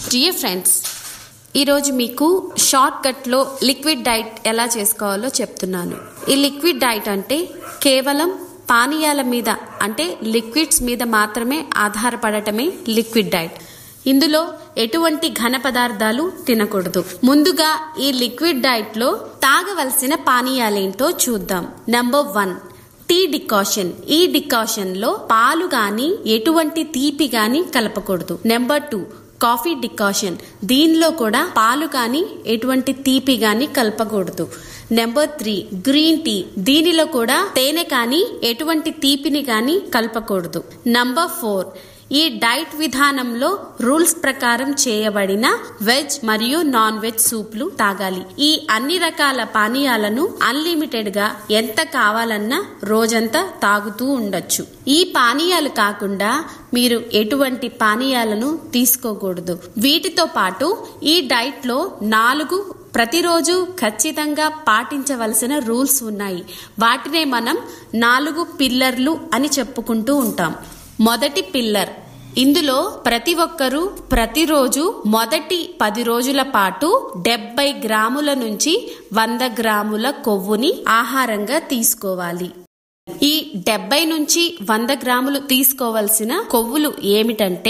dear friends ఈరోజు మీకు short కట్లో లిక్విడ్ డైట్ ఎలా చేసుకోవాలో చెప్తున్నాను ఈ లిక్విడ్ డైట్ అంటే కేవలం పానీయాల మీద అంటే లిక్విడ్స్ మీద మాత్రమే ఆధారపడటమే లిక్విడ్ డైట్ ఇందులో ఎటువంటి ఘన పదార్థాలు తినకూడదు ముందుగా ఈ లిక్విడ్ డైట్ లో తాగవలసిన పానీయాలేంటో చూద్దాం నంబర్ వన్ టీ డికాషన్ ఈ డికాషన్ లో పాలు గాని ఎటువంటి తీపి గాని కలపకూడదు నెంబర్ టూ కాఫీ డికాషన్ దీనిలో కూడా పాలు కానీ ఎటువంటి తీపి గాని కలపకూడదు నెంబర్ త్రీ గ్రీన్ టీ దీనిలో కూడా తేనె కానీ ఎటువంటి తీపిని గాని కలపకూడదు నంబర్ ఫోర్ ఈ డైట్ విధానంలో రూల్స్ ప్రకారం చేయబడిన వెజ్ మరియు నాన్ వెజ్ సూప్లు తాగాలి ఈ అన్ని రకాల పానీయాలను అన్లిమిటెడ్ గా ఎంత కావాలన్నా రోజంతా తాగుతూ ఉండొచ్చు ఈ పానీయాలు కాకుండా మీరు ఎటువంటి పానీయాలను తీసుకోకూడదు వీటితో పాటు ఈ డైట్ లో నాలుగు ప్రతిరోజు ఖచ్చితంగా పాటించవలసిన రూల్స్ ఉన్నాయి వాటినే మనం నాలుగు పిల్లర్లు అని చెప్పుకుంటూ ఉంటాం మొదటి పిల్లర్ ఇందులో ప్రతి ఒక్కరూ ప్రతిరోజు మొదటి పది రోజుల పాటు డెబ్బై గ్రాముల నుంచి వంద గ్రాముల కొవ్వుని ఆహారంగా తీసుకోవాలి ఈ డెబ్బై నుంచి వంద గ్రాములు తీసుకోవలసిన కొవ్వులు ఏమిటంటే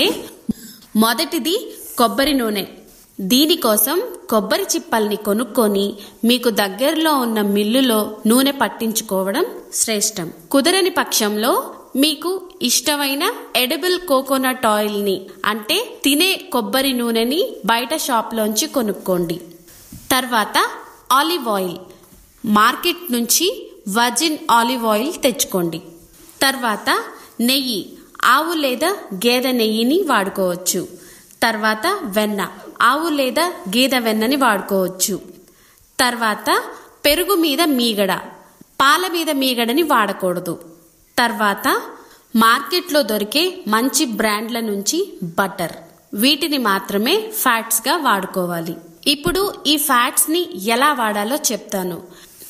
మొదటిది కొబ్బరి నూనె దీనికోసం కొబ్బరి చిప్పల్ని కొనుక్కొని మీకు దగ్గరలో ఉన్న మిల్లులో నూనె పట్టించుకోవడం శ్రేష్టం కుదరని పక్షంలో మీకు ఇష్టమైన ఎడబుల్ కోకోనట్ ఆయిల్ ని అంటే తినే కొబ్బరి నూనెని బయట షాప్లోంచి కొనుక్కోండి తర్వాత ఆలివ్ ఆయిల్ మార్కెట్ నుంచి వర్జిన్ ఆలివ్ ఆయిల్ తెచ్చుకోండి తర్వాత నెయ్యి ఆవు లేదా గేదె నెయ్యిని వాడుకోవచ్చు తర్వాత వెన్న ఆవు లేదా గేదె వెన్నని వాడుకోవచ్చు తర్వాత పెరుగు మీద మీగడ పాల మీద మీగడని వాడకూడదు తర్వాత మార్కెట్లో దొరికే మంచి బ్రాండ్ల నుంచి బటర్ వీటిని మాత్రమే ఫ్యాట్స్ గా వాడుకోవాలి ఇప్పుడు ఈ ఫ్యాట్స్ ని ఎలా వాడాలో చెప్తాను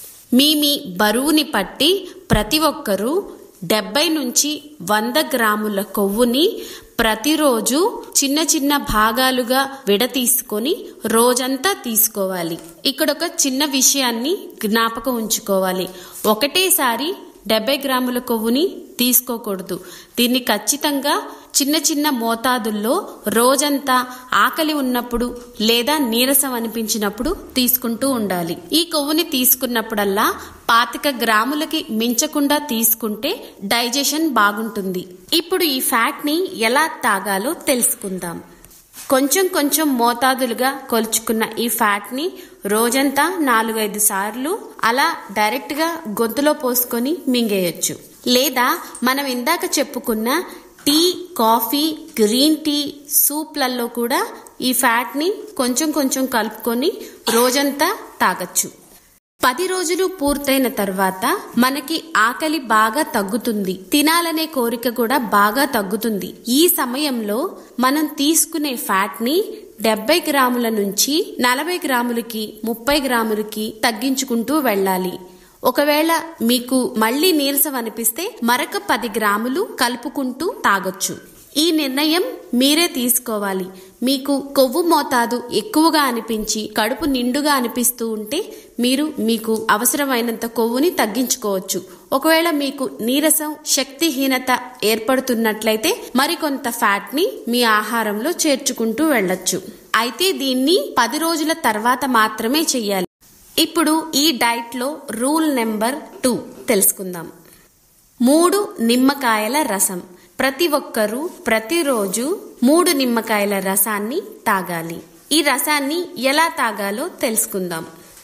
మీ మీ బరువుని పట్టి ప్రతి ఒక్కరూ డెబ్బై నుంచి వంద గ్రాముల కొవ్వుని ప్రతిరోజు చిన్న చిన్న భాగాలుగా విడతీసుకొని రోజంతా తీసుకోవాలి ఇక్కడ ఒక చిన్న విషయాన్ని జ్ఞాపకం ఉంచుకోవాలి ఒకటేసారి డెబ్బై గ్రాముల కొవ్వుని తీసుకోకూడదు దీన్ని ఖచ్చితంగా చిన్న చిన్న మోతాదుల్లో రోజంతా ఆకలి ఉన్నప్పుడు లేదా నీరసం అనిపించినప్పుడు తీసుకుంటూ ఉండాలి ఈ కొవ్వుని తీసుకున్నప్పుడల్లా పాతిక గ్రాములకి మించకుండా తీసుకుంటే డైజెషన్ బాగుంటుంది ఇప్పుడు ఈ ఫ్యాట్ ని ఎలా తాగాలో తెలుసుకుందాం కొంచెం కొంచెం మోతాదులుగా కొలుచుకున్న ఈ ఫ్యాట్ ని రోజంతా నాలుగైదు సార్లు అలా డైరెక్ట్ గా గొంతులో పోసుకొని మింగేయచ్చు లేదా మనం ఇందాక చెప్పుకున్న టీ కాఫీ గ్రీన్ టీ సూప్లలో కూడా ఈ ఫ్యాట్ ని కొంచెం కొంచెం కలుపుకొని రోజంతా తాగొచ్చు పది రోజులు పూర్తయిన తర్వాత మనకి ఆకలి బాగా తగ్గుతుంది తినాలనే కోరిక కూడా బాగా తగ్గుతుంది ఈ సమయంలో మనం తీసుకునే ఫ్యాట్ ని డెబ్బై గ్రాముల నుంచి నలభై గ్రాములకి ముప్పై గ్రాములకి తగ్గించుకుంటూ వెళ్ళాలి ఒకవేళ మీకు మళ్లీ నీరసం అనిపిస్తే మరొక పది గ్రాములు కలుపుకుంటూ తాగొచ్చు ఈ నిర్ణయం మీరే తీసుకోవాలి మీకు కొవ్వు మోతాదు ఎక్కువగా అనిపించి కడుపు నిండుగా అనిపిస్తూ ఉంటే మీరు మీకు అవసరమైనంత కొవ్వుని తగ్గించుకోవచ్చు ఒకవేళ మీకు నీరసం శక్తిహీనత ఏర్పడుతున్నట్లయితే మరికొంత ఫ్యాట్ ని మీ ఆహారంలో చేర్చుకుంటూ వెళ్ళొచ్చు అయితే దీన్ని పది రోజుల తర్వాత మాత్రమే చెయ్యాలి ఇప్పుడు ఈ డైట్ లో రూల్ నెంబర్ టూ తెలుసుకుందాం మూడు నిమ్మకాయల రసం ప్రతి ఒక్కరూ ప్రతిరోజు మూడు నిమ్మకాయల రసాన్ని తాగాలి ఈ రసాన్ని ఎలా తాగాలో తెలుసుకుందాం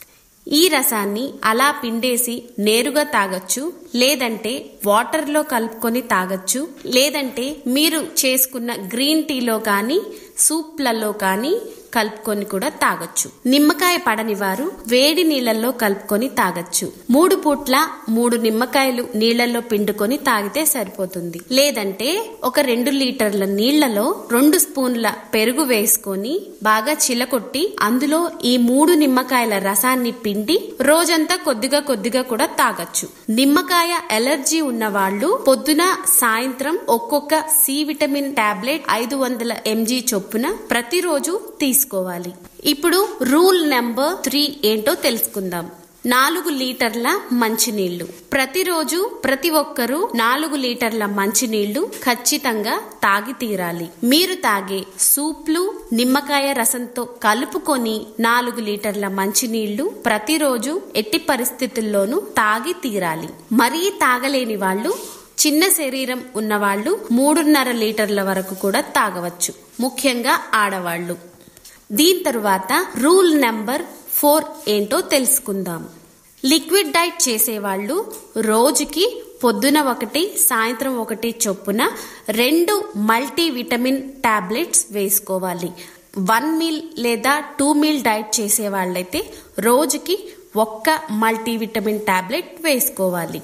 ఈ రసాన్ని అలా పిండేసి నేరుగా తాగొచ్చు లేదంటే వాటర్లో కలుపుకొని తాగొచ్చు లేదంటే మీరు చేసుకున్న గ్రీన్ టీలో కానీ సూప్లలో కానీ కలుపుకొని కూడా తాగొచ్చు నిమ్మకాయ పడని వారు వేడి నీళ్ళల్లో కలుపుకొని తాగొచ్చు మూడు పూట్ల మూడు నిమ్మకాయలు నీళ్లలో పిండుకొని తాగితే సరిపోతుంది లేదంటే ఒక రెండు లీటర్ల నీళ్లలో రెండు స్పూన్ల పెరుగు వేసుకొని బాగా చిలకొట్టి అందులో ఈ మూడు నిమ్మకాయల రసాన్ని పిండి రోజంతా కొద్దిగా కొద్దిగా కూడా తాగొచ్చు నిమ్మకాయ ఎలర్జీ ఉన్న వాళ్ళు పొద్దున సాయంత్రం ఒక్కొక్క సి విటమిన్ టాబ్లెట్ ఐదు వందల ఎంజీ చొప్పున ప్రతిరోజు తీసుకోవాలి ఇప్పుడు రూల్ నెంబర్ త్రీ ఏంటో తెలుసుకుందాం నాలుగు లీటర్ల మంచినీళ్లు ప్రతిరోజు ప్రతి ఒక్కరూ నాలుగు లీటర్ల మంచినీళ్లు ఖచ్చితంగా తాగి తీరాలి మీరు తాగే సూప్లు నిమ్మకాయ రసంతో కలుపుకొని నాలుగు లీటర్ల మంచినీళ్లు ప్రతిరోజు ఎట్టి పరిస్థితుల్లోనూ తాగి తీరాలి మరీ తాగలేని వాళ్ళు చిన్న శరీరం ఉన్నవాళ్లు మూడున్నర లీటర్ల వరకు కూడా తాగవచ్చు ముఖ్యంగా ఆడవాళ్లు దీని తరువాత రూల్ నెంబర్ ఫోర్ ఏంటో తెలుసుకుందాం లిక్విడ్ డైట్ చేసేవాళ్ళు రోజుకి పొద్దున ఒకటి సాయంత్రం ఒకటి చొప్పున రెండు మల్టీ విటమిన్ టాబ్లెట్స్ వేసుకోవాలి వన్ మీల్ లేదా టూ మీల్ డైట్ చేసే వాళ్ళైతే రోజుకి ఒక్క మల్టీవిటమిన్ టాబ్లెట్ వేసుకోవాలి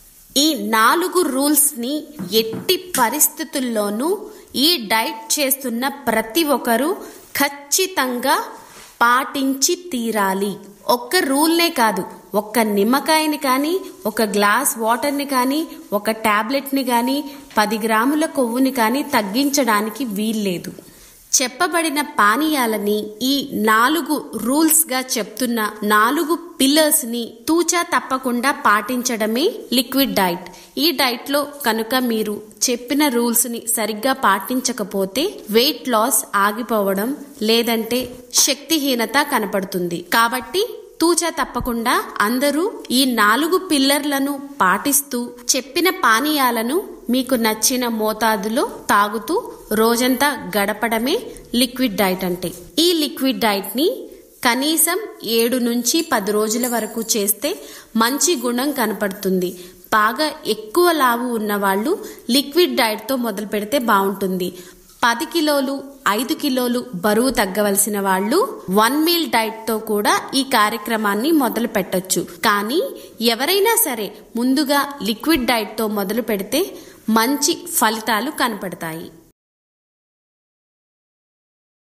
ఈ నాలుగు రూల్స్ ని ఎట్టి పరిస్థితుల్లోనూ ఈ డైట్ చేస్తున్న ప్రతి ఒక్కరూ ఖచ్చితంగా పాటించి తీరాలి ఒక్క రూల్నే కాదు ఒక్క నిమ్మకాయని కానీ ఒక గ్లాస్ వాటర్ని కానీ ఒక టాబ్లెట్ని కానీ పది గ్రాముల కొవ్వుని కానీ తగ్గించడానికి వీల్లేదు చెప్పబడిన పానీయాలని ఈ నాలుగు రూల్స్ గా చెప్తున్న నాలుగు పిల్లర్స్ ని తూచా తప్పకుండా పాటించడమే లిక్విడ్ డైట్ ఈ డైట్ లో కనుక మీరు చెప్పిన రూల్స్ ని సరిగ్గా పాటించకపోతే వెయిట్ లాస్ ఆగిపోవడం లేదంటే శక్తిహీనత కనపడుతుంది కాబట్టి తూచా తప్పకుండా అందరూ ఈ నాలుగు పిల్లర్లను పాటిస్తూ చెప్పిన పానీయాలను మీకు నచ్చిన మోతాదులో తాగుతూ రోజంతా గడపడమే లిక్విడ్ డైట్ అంటే ఈ లిక్విడ్ డైట్ ని కనీసం ఏడు నుంచి పది రోజుల వరకు చేస్తే మంచి గుణం కనపడుతుంది బాగా ఎక్కువ లావు ఉన్నవాళ్ళు లిక్విడ్ డైట్తో మొదలు పెడితే బాగుంటుంది పది కిలోలు ఐదు కిలోలు బరువు తగ్గవలసిన వాళ్ళు వన్ మీల్ డైట్ తో కూడా ఈ కార్యక్రమాన్ని మొదలు పెట్టొచ్చు కానీ ఎవరైనా సరే ముందుగా లిక్విడ్ డైట్ తో మొదలు పెడితే మంచి ఫలితాలు కనపడతాయి